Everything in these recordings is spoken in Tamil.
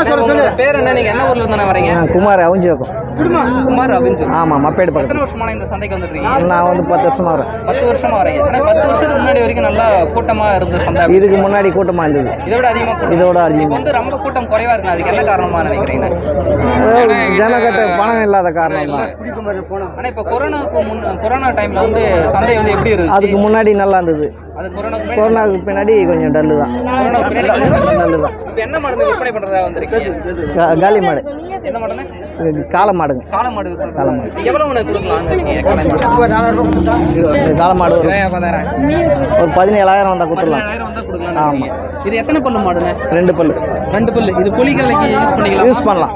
உங்களோட பேர் என்ன நீங்க என்ன ஊர்ல இருந்து வரீங்க குமார் அவிஞ்சி வைக்கும் குமார் அபிஞ்சு ஆமாம் மப்பேடு எத்தனை பக்கத்தில் வருஷமான இந்த சந்தைக்கு வந்துருக்கீங்க நான் வந்து பத்து வருஷமா வரேன் பத்து வருஷமா வரீங்க ஆனா பத்து வருஷத்துக்கு முன்னாடி வரைக்கும் நல்லா கூட்டமா இருந்த சந்தை இதுக்கு முன்னாடி கூட்டமாக இருந்தது இதை விட அதிகமா கூட்டம் இதோட அதிகமா. இப்போ வந்து ரொம்ப கூட்டம் குறைவா இருக்கு அதுக்கு என்ன காரணமா நினைக்கிறீங்க அதாவது ஜனக்கட்ட பணம் இல்லாத காரணம் தான் ஆனா இப்போ கொரோனாவுக்கு முன் கொரோனா டைம்ல வந்து சந்தை வந்து எப்படி இருந்துச்சு அதுக்கு முன்னாடி நல்லா இருந்தது அது கொரோனாக்கு முன்னாடி கொரோனாவுக்கு பின்னாடி கொஞ்சம் டல்லு தான் கொரோனாவுக்கு பின்னாடி கொஞ்சம் டல்லு தான் இப்போ என்ன மாடு விற்பனை பண்றதா வந்திருக்கீங்க கா- காலி மாடு என்ன மாடுன்னு இது காளை மாடுங்க காளை மாடு விற்பனை பண்றதா? எவ்வளவு உனக்கு கொடுக்கலாம்னு இருக்கீங்க காளை மாடு இது காளை மாடு ஒரு இருபதாயிரம், பதினாயிரம். ஒரு பதினேழாயிரம் வந்தால் கொடுத்துடலாம் பதினேழாயிரம் வந்தா கொடுக்கலாம்னு இருக்கீங்க. இது எத்தனை பல்லு மாடுங்க ரெண்டு பல்லு ரெண்டு பல்லு இது புலிகளைக்கு யூஸ் பண்ணிக்கலாம் யூஸ் பண்ணலாம்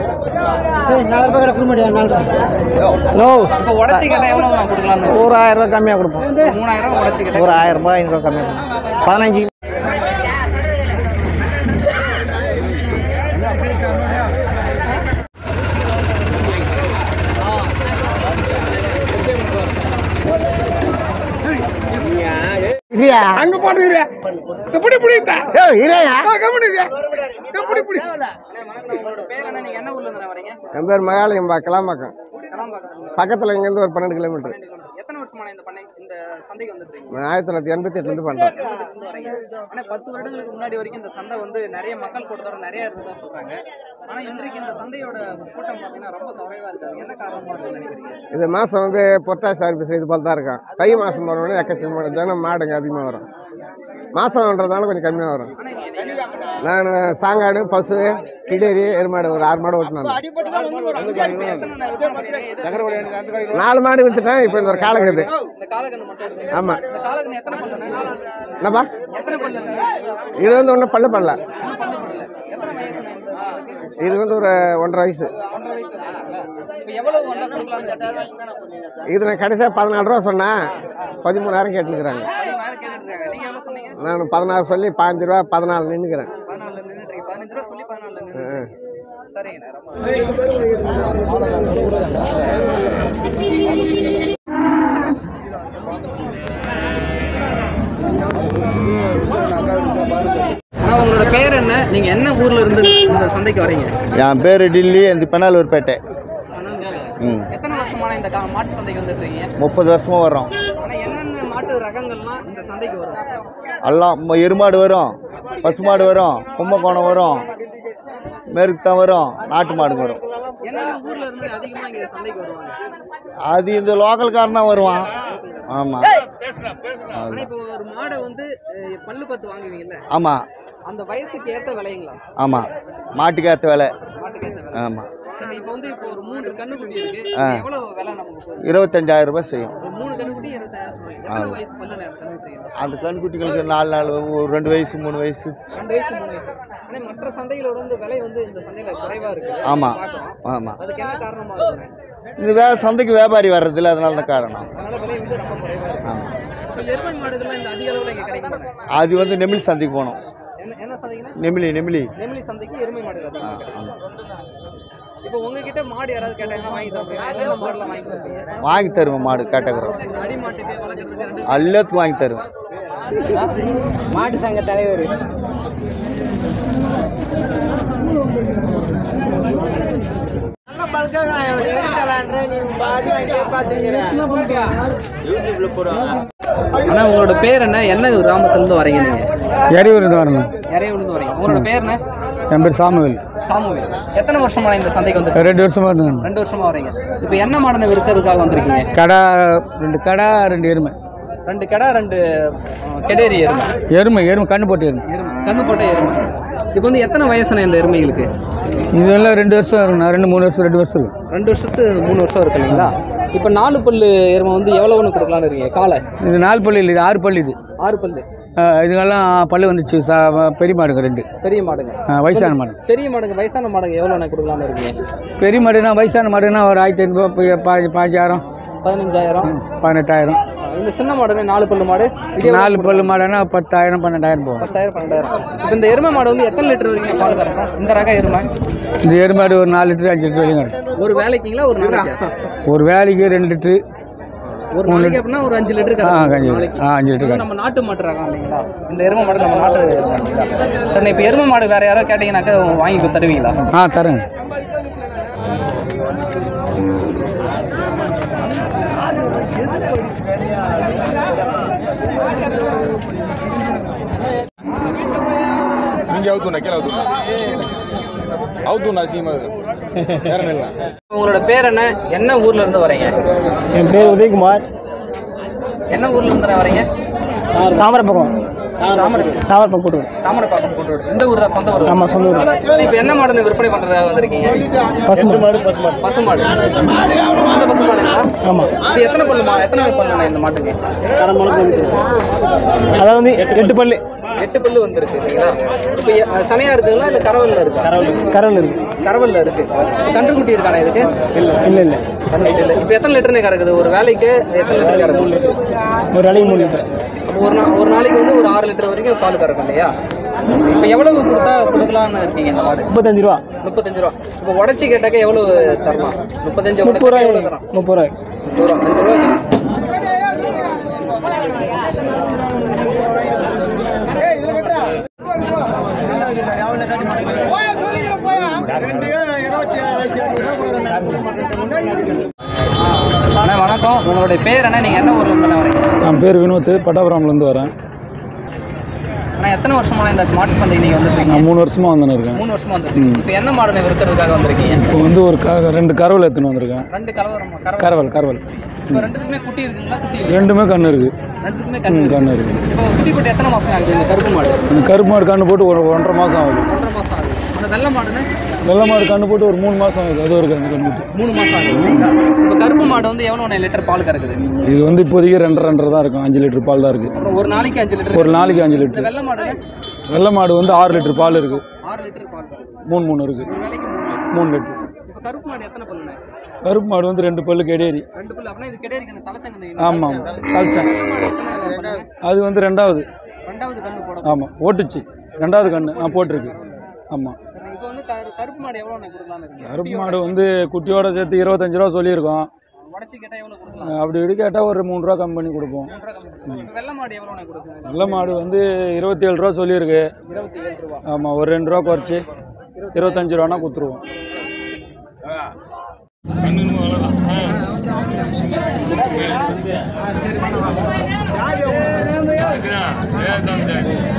நோ இப்போ உடச்சி கேட்டா எவ்வளவு நான் கொடுக்கலாம்னு ஒரு ஆயிரம் ரூபாய் கம்மியாக கொடுப்போம் மூணாயிரம் உடச்சி கேட்டா ஒரு ஆயிரம் ரூபாய் ஐநூறுரூவா கம்மியாக கொடுப்போம் பதினஞ்சு அங்க போட்டுக்கிறியா எப்படி பிடித்தா எப்படி பிடி அண்ணே, வணக்கம். உங்களோட பேர் என்ன நீங்க என்ன ஊர்ல இருந்து வரீங்க என் பேர் மகாலயம் கிளாம்பாக்கம் கிளம்பாக்கத்துல இருந்து பக்கத்தில் இங்கேருந்து ஒரு பன்னெண்டு கிலோமீட்டர் வரீங்க. எத்தனை வருஷமான இந்த பண்ணை இந்த சந்தைக்கு வந்துருக்கீங்க ஆயிரத்தி தொள்ளாயிரத்தி எண்பத்தி எட்டுலேருந்து பண்ணுறேன் இருந்து வரீங்க ஆனா பத்து வருடங்களுக்கு முன்னாடி வரைக்கும் இந்த சந்தை வந்து நிறைய மக்கள் கூட்டத்தோட நிறைய இருந்ததா சொல்றாங்க ஆனா இன்றைக்கு இந்த சந்தையோட கூட்டம் பாத்தீங்கன்னா ரொம்ப குறைவா இருக்கு அதுக்கு என்ன காரணமா இருக்குன்னு நினைக்கிறீங்க இது மாதம் வந்து பொட்டாஷ் சர்வீஸ் இது போல தான் இருக்கும் தை மாதம் போனோடனே எக்கச்சக்கமான ஜனம் மாடுங்க அதிகமாக வரும் மாதம்ன்றதுனால கொஞ்சம் கம்மியாக வரும் ஆனா இங்க நீங்க நான் சாங்காடு பசு கிடேரி எருமாடு ஒரு ஆறு மாடு ஓட்டினாங்க எத்தனை நான் விற்பனை பண்ணிருக்கேன்? இது- நாலு மாடு விற்றுட்டேன் இப்போ இந்த ஒரு காலக்குது இந்த காலக்கண்ணு மட்டும் இருக்கு ஆமாம் இந்த காலக்கண்ணு எத்தனை பல்லுண்ணே என்னப்பா எத்தனை பல்லுங்க இது வந்து ஒன்றும் பல்லு பண்ணல இன்னும் பல்லு படல எத்தனை வயசுண்ணே இந்த மாடுக்கு இது வந்து ஒரு ஒன்றரை வயசு ஒன்றரை வயசு இருக்குங்களா இப்போ எவ்வளவு வந்தா கொடுக்கலாம்னு இருக்கீங்க இது நான் கடைசியாக பதினாலு ரூபா சொன்னேன் பதிமூணாயிரம் கேட்டுருக்குறாங்க பதிமூணாயிரம் கேட்டுட்டு இருக்காங்க நீங்க எவ்வளவு சொன்னீங்க நான் பதினாறு சொல்லி பாஞ்சு ரூபா பதினாலு நின்றுக்கிறேன் பதினாலுல நின்றுட்டு இருக்கீங்க பதினஞ்சு ரூபா சொல்லி பதினாலுல நின்றுட்டு சரிங்கண்ணா ரொம்ப அண்ணா உங்களோட பேர் என்ன நீங்க என்ன ஊர்ல இருந்து இந்த சந்தைக்கு வரீங்க என் பேர் டில்லி இந்த பெண்ணாலூர்பேட்டை ம் எத்தனை வருஷமான இந்த கா- மாட்டு சந்தைக்கு வந்துருக்கீங்க முப்பது வருஷமாக வரோம் ஆனா என்னென்ன மாட்டு ரகங்கள்லாம் இந்த சந்தைக்கு வரும் எல்லாம் ம- எருமாடு வரும் பசுமாடு வரும் கும்பகோணம் வரும் மேற்கு தான் வரும் நாட்டு மாடுங்க வரும் என்னென்ன ஊர்ல இருந்து அதிகமா இங்க சந்தைக்கு வருவாங்க அது இந்த லோக்கல்காரன் தான் வருவான் ஆமாம் ஆனா இப்போ ஒரு மாடை வந்து அஹ், பல்லு பத்து வாங்குவீங்கல்ல ஆமாம் அந்த வயசுக்கு ஏத்த விலைங்களா ஆமாம் மாட்டுக்கு ஏற்ற வேலை மாட்டுக்கு ஏத்த விலை ஆமாம் சரி இப்போ வந்து இப்போ ஒரு மூன்று கண்ணுக்குட்டி இருக்கு இது எவ்வளவு விலை நமக்கு போகுது? இருபத்தஞ்சாயிரம் ரூபாய் செய்யும் ஒரு மூணு கண்ணுக்குட்டி இருபத்தாயிரம் சொல்றீங்க எத்தனை வயசு பல்லு நேரம் கண்ணுக்குட்டி அந்த கண்குட்டிகளுக்கு நாலு நாள் ஒரு ரெண்டு வயசு மூணு வயசு ரெண்டு வயசு மூணு வயசு ஆனா மற்ற சந்தைகளோட வந்து விலை வந்து இந்த சந்தையில குறைவா இருக்கு ஆமாம் பார்க்கிறோம். ஆமாம் அதுக்கு என்ன காரணமா இருக்குங்க இந்த வே சந்தைக்கு வியாபாரி வர்றதில்ல அதனால தான் காரணம் அதனால விலை வந்து ரொம்ப குறைவா இருக்கு ஆமாம் இப்போ எருமை மாடுகள்லாம் இந்த அதிக அளவுல இங்க கிடைக்க மாட்டேங்க அது வந்து நெமிழ் சந்தைக்கு போகணும் என்ன என்ன சந்தைங்கன்னா நெமிலி நெமிலி நெமிலி சந்தைக்கு எருமை மாடுகள் ஆ அதிகமா கிடைக்கும். ஆமாம் இப்போ உங்ககிட்ட மாடு யாராவது கேட்டாங்கன்னா வாங்கி தருவீங்க என்னென்ன மாடுலாம் வாங்கி தருவீங்க வாங்கி தருவேன் மாடு கேட்டகிறோம் இந்த அடி மாட்டுக்கு வளர்க்குறதுக்கு ரெண்டு எல்லாத்துக்கும் வாங்கி தருவேன் மாட்டு சங்க தலைவர் அண்ணா உங்களோட பேர் என்ன என்ன கிராமத்துல இருந்து வரீங்க நீங்க எரியூர் இருந்து வரணும் நிறைய விழுந்து வரீங்க உங்களோட பேர் என்ன என் பேர் சாமுவேல் சாமுவேல் எத்தனை வருஷமான இந்த சந்தைக்கு வந்து ரெண்டு வருஷமா இருந்தேன் ரெண்டு வருஷமா வரீங்க இப்போ என்ன மாடனை விற்கிறதுக்காக வந்திருக்கீங்க கடா ரெண்டு கடா ரெண்டு எருமை ரெண்டு கடை ரெண்டு அஹ், கெடேரி எருமை எருமை எருமை கண்ணு போட்டு எருமை எருமை கண்ணு போட்ட எருமை இப்போ வந்து எத்தனை வயசுன இந்த எருமைகளுக்கு இதெல்லாம் ரெண்டு வருஷம் இருக்குண்ணா ரெண்டு மூணு வருஷம் ரெண்டு வருஷம் இருக்கும் ரெண்டு வருஷத்து மூணு வருஷம் இருக்கு இல்லைங்களா இப்போ நாலு பல்லு எருமை வந்து எவ்வளோன்னு கொடுக்கலான்னு இருக்கீங்க காலை இது நாலு பல்லு இல்லை இது ஆறு பல்லு இது ஆறு பல்லு ஆ, இதுங்கெல்லாம் பல்லு வந்துச்சு சா பெரிய மாடுங்க ரெண்டு பெரிய மாடுங்க ஆ, வயசான மாடு பெரிய மாடுங்க வயசான மாடுங்க எவ்வளோண்ணே கொடுக்கலான்னு இருக்கீங்க பெரிய மாடுனா வயசான மாடுனா ஒரு ஆயிரத்தி ஐநூறுபா பாஞ்சு பாஞ்சாயிரம் பதினஞ்சாயிரம் பதினெட்டாயிரம் இந்த சின்ன மாடுங்க நாலு பல்லு மாடு இதே நாலு பல்லு மாடுனா பத்தாயிரம் பன்னெண்டாயிரம் போகும் பத்தாயிரம் பன்னெண்டாயிரம் இப்போ இந்த எருமை மாடு வந்து எத்தனை லிட்டர் வரைக்கும் பால் கறக்கும் இந்த ரக எருமை இந்த எருமாடு ஒரு நாலு லிட்டரு அஞ்சு லிட்டர் வரைக்கும் கிடக்கும் ஒரு வேலைக்குங்களா ஒரு நாளைக்கு ஒரு வேலைக்கு ரெண்டு லிட்டரு ஒரு நாளைக்கு அப்படின்னா ஒரு அஞ்சு லிட்டர் ஆ கறக்கும் கஞ்சி ஒரு நாளைக்கு ஆ அஞ்சு லிட்டர் இது நம்ம நாட்டு மாட்டு ரகம் இல்லைங்களா இந்த எருமை மாடு நம்ம நாட்டு எருமை இல்லைங்களா சார் இப்போ எருமை மாடு வேற யாரோ கேட்டீங்கன்னாக்கா வாங்கி கொடு- தருவீங்களா ஆ தரேன் ಹಿಂಗೆ ಹೌದು ನಾ ಹೌದು ಹೌದು ನಾ ಸೀಮ ಬೇರೆ ಇಲ್ಲ உங்களோட பேர் என்ன என்ன ஊர்ல இருந்து வரீங்க என் பேர் உதயகுமார் என்ன ஊர்ல இருந்து வரீங்க தாமரைப்பக்கம் தாமரை தாமரைப்பக்கம் கூட்டு தாமரைப்பாக்கம் போட்டு இந்த ஊர் தான் சொந்த ஊர் ஆமாம் சொந்த ஊர் இப்போ என்ன மாடு விற்பனை பண்றதாக வந்திருக்கீங்க பசு மாடு பசு மாடு பசுமாடு இந்த பசுமாடுங்களா ஆமாம் இது எத்தனை பல்லு மா எத்தனை பல்லுண்ணா இந்த மாட்டுக்கு அதாவது வந்து எட்டு பல்லு எட்டு பல்லு வந்திருக்கு இல்லைங்களா இப்போ எ- சனையா இருக்குங்களா இல்லை கரவல்ல இருக்கா கரவில் இருக்கு கரவல்ல இருக்கு கன்றுக்குட்டி இருக்கானே இதுக்கு இல்லை இல்லை இல்லை கன்றுக்குட்டி இல்லை இப்போ எத்தனை லிட்டர்னு கறக்குது ஒரு வேலைக்கு எத்தனை லிட்டர் கறக்கும் ஒரு அலைக்கு மூணு லிட்டர் அப்போ ஒரு நா ஒரு நாளைக்கு வந்து ஒரு ஆறு லிட்டர் வரைக்கும் பால் கறக்கும் இல்லையா இப்போ எவ்வளவு கொடுத்தா கொடுக்கலாம்னு இருக்கீங்க இந்த மாடு முப்பத்தஞ்சு ரூபா முப்பத்தஞ்சு ரூபா இப்போ உடச்சி கேட்டாக்க எவ்வளவு தரலாம் முப்பத்தஞ்சு முப்பது உடச்சி ரூபாய் எவ்வளோ தரோம் முப்பது ரூபாய் முப்பது ரூபா அஞ்சு ரூபா அண்ணா வணக்கம் உங்களுடைய பேர் என்ன நீங்கள் என்ன ஊர்ல இருந்து வரீங்க என் பேர் வினோத் பட்டாபுரம்லேருந்து வரேன் அண்ணா எத்தனை வருஷமா இந்த மாட்டு சந்தைக்கு நீங்கள் வந்துருக்கீங்க நான் மூணு வருஷமாக வந்துன்னு இருக்கேன் மூணு வருஷமா வந்துருக்கீங்க இப்போ என்ன மாடு விற்கிறதுக்காக வந்திருக்கீங்க இப்போ வந்து ஒரு க ரெண்டு கரவல் எடுத்துன்னு வந்திருக்கேன் ரெண்டு கலவரம் கரவரம் கரவல் கரவல் இப்போ ரெண்டுத்துக்குமே குட்டி இருக்குங்களா குட்டி இருக்கு ரெண்டுமே கண்ணு இருக்குது ரெண்டுத்துக்குமே ம் கண்ணு கண்ணு இருக்குது இப்போ குட்டி போட்டு எத்தனை மாதம் ஆகுது இந்த கருப்பு மாடு இந்த கருப்பு மாடு கண்ணு போட்டு ஒரு ஒன்றரை மாதம் ஆகுது ஒன்றரை மாதம் ஆகுது அந்த வெள்ளை மாடுன்னு வெள்ளை மாடு கண்ணு போட்டு ஒரு மூணு மாதம் ஆகுது அது ஒரு கண்ணு கண்ணு போட்டு மூணு மாதம் ஆகுது இல்லைங்களா? இப்போ கருப்பு மாடு வந்து எவ்வளோ லிட்டர் பால் கறக்குது இது வந்து இப்போதைக்கு ரெண்டரை ரெண்டரை தான் இருக்கும் அஞ்சு லிட்டர் பால் தான் இருக்குது அப்புறம் ஒரு நாளைக்கு அஞ்சு லிட்டர் ஒரு நாளைக்கு அஞ்சு இந்த லிட்டர் வெள்ளை மாடுன்னு வெள்ளை மாடு வந்து ஆறு லிட்டர் பால் இருக்குது ஆறு லிட்டர் பால் கறக்குது மூணு மூணு இருக்குது ஒரு வேலைக்கு மூணு லிட்டர் மூணு லிட்டர் இப்போ கருப்பு மாடு எத்தனை பல்லுண்ணே கருப்பு மாடு வந்து ரெண்டு பல்லு கெடேரி ரெண்டு பல்லு அப்படின்னா இது கிடையாது தலைச்சங்க ஆமாம் கால்ச்சேன் வெள்ளை மாடு எத்தனை பல்லுண்ணே? அது வந்து ரெண்டாவது ரெண்டாவது கண்ணு போட ஆமாம் ஓட்டுச்சு ரெண்டாவது கண்ணு ஆ போட்டிருக்கு ஆமாம் சரி, இப்போ வந்து கரு- கருப்பு மாடு எவ்வளோ கொடுக்கலாம்னு இருக்கீங்க கருப்பு மாடு வந்து குட்டியோட சேர்த்து இருபத்தஞ்சு ரூபா சொல்லியிருக்கோம் உடச்சி கேட்டால் எவ்வளோ கொடுக்கலாம் அஹ் அப்படி இப்படி கேட்டால் ஒரு மூணு ரூபா கம்மி பண்ணி கொடுப்போம் மூன்றரை கம்மி பண்ணுங்க. இப்போ வெள்ளை மாடு எவ்வளோ கொடுக்குங்க நல்ல மாடு வந்து இருபத்தி ஏழு ரூபா சொல்லியிருக்கு இருபத்தி ஏழு ரூபா ஆமாம் ஒரு ரெண்டு ரூபா குறைச்சி இருபத்தஞ்சு ரூபானா கொடுத்துருவோம் ஏ